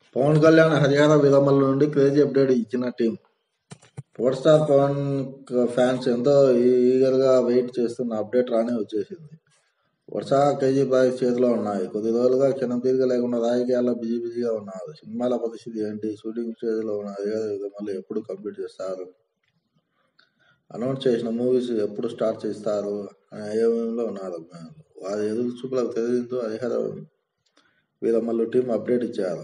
పవన్ కళ్యాణ్ హరిహర విరమల నుండి crazy update ఇచ్చిన team power star Pawan fans ఎంతో ఈగర్ గా వెయిట్ చేస్తున్న అప్డేట్ రానే వచ్చేసింది వరుస కేజీ ప్రాజెక్ట్ చేతిలో ఉన్నాయి కొద్ది రోజులుగా క్షణం తీరిక లేకుండా రాజకీయాల్లో బిజీ బిజీగా ఉన్నారు సినిమాల పరిస్థితి ఏంటి షూటింగ్ స్టేజ్ లో ఉన్న హరిహర విరమలు ఎప్పుడు కంప్లీట్ చేస్తారు అనౌన్స్ చేసిన మూవీస్ ఎప్పుడు స్టార్ట్ చేస్తారు అనే అయోమయంలో ఉన్నారు అభిమానులు వారి ఎదురు చూపులకు తెలియదు హరిహర వీరమల్లు టీం అప్డేట్ ఇచ్చారు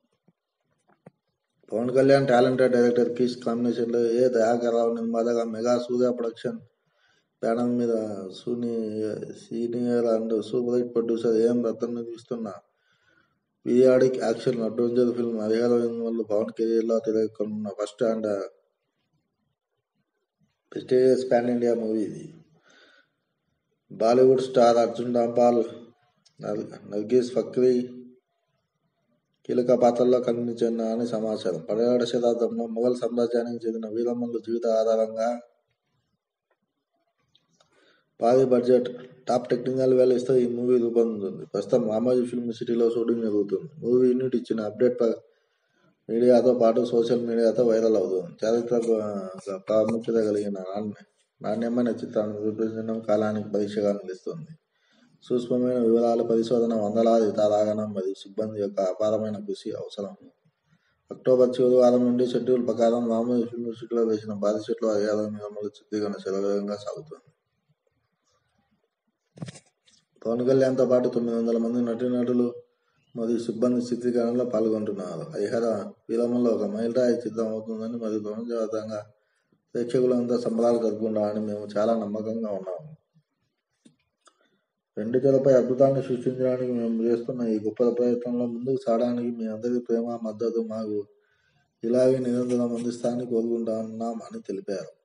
పవన్ కళ్యాణ్ టాలెంటెడ్ డైరెక్టర్ కీస్ కాంబినేషన్ లో ఏ దయాకర్రావు నిర్మాతగా మెగా సూర్య ప్రొడక్షన్ బ్యానర్ మీద సూని senior and super hit producer M Ratan నిర్మిస్తున్న periodic action adventure film Harihara వల్ల పవన్ కెరీర్ లో తిరగనున్న first and prestigious pan India movie ఇది బాలీవుడ్ స్టార్ అర్జున్ రాంపాల్ నర్- నర్గీస్ ఫక్రీ కీలక పాత్రల్లో కనిపించిన అని సమాచారం పదిహేడు శతాబ్దంలో మొఘల్ సామ్రాజ్యానికి చెందిన వీరమ్మల జీవిత ఆధారంగా భారీ బడ్జెట్ టాప్ టెక్నికల్ వాల్యూస్తో ఈ మూవీ రూపొందుతుంది ప్రస్తుతం రామోజీ ఫిల్మ్ సిటీలో షూటింగ్ జరుగుతుంది మూవీ యూనిట్ ఇచ్చిన అప్డేట్ ప్ర- మీడియాతో పాటు సోషల్ మీడియాతో వైరల్ అవుతుంది చారిత్రక ప్రాముఖ్యత కలిగిన నాణ్య- నాణ్యమైన చిత్రాన్ని రూపొందించడం కాలానికి పరీక్షగా నిలుస్తుంది సూక్ష్మమైన వివరాల పరిశోధన వందలాది తారాగణం మరియు సిబ్బంది యొక్క అపారమైన కృషి అవసరం అక్టోబర్ చివరి వారం నుండి షెడ్యూల్ ప్రకారం రామోజీ ఫిల్మ్ సిటీలో వేసిన భారీ సెట్లో అయ్యాల నియమాలు చిత్రీకరణ శరవేగంగా సాగుతుంది పవన్ కళ్యాణ్తో పాటు తొమ్మిది వందల మంది నటీనటులు మరియు సిబ్బంది చిత్రీకరణలో పాల్గొంటున్నారు హరిహర విరామంలో ఒక మైలురాయి చిత్రం అవుతుందని మరియు ప్రపంచవ్యాప్తంగా ప్రేక్షకులంతా సంబరాలు జరుపుకుంటామని మేము చాలా నమ్మకంగా ఉన్నాము రెండు తెరపై అద్భుతాన్ని సృష్టించడానికి మేము చేస్తున్న ఈ గొప్ప ప్రయత్నంలో ముందుకు సాగడానికి మీ అందరి ప్రేమ మద్దతు మాకు ఇలాగే నిరంతరం అందిస్తానని కోరుకుంటున్నాం అని తెలిపారు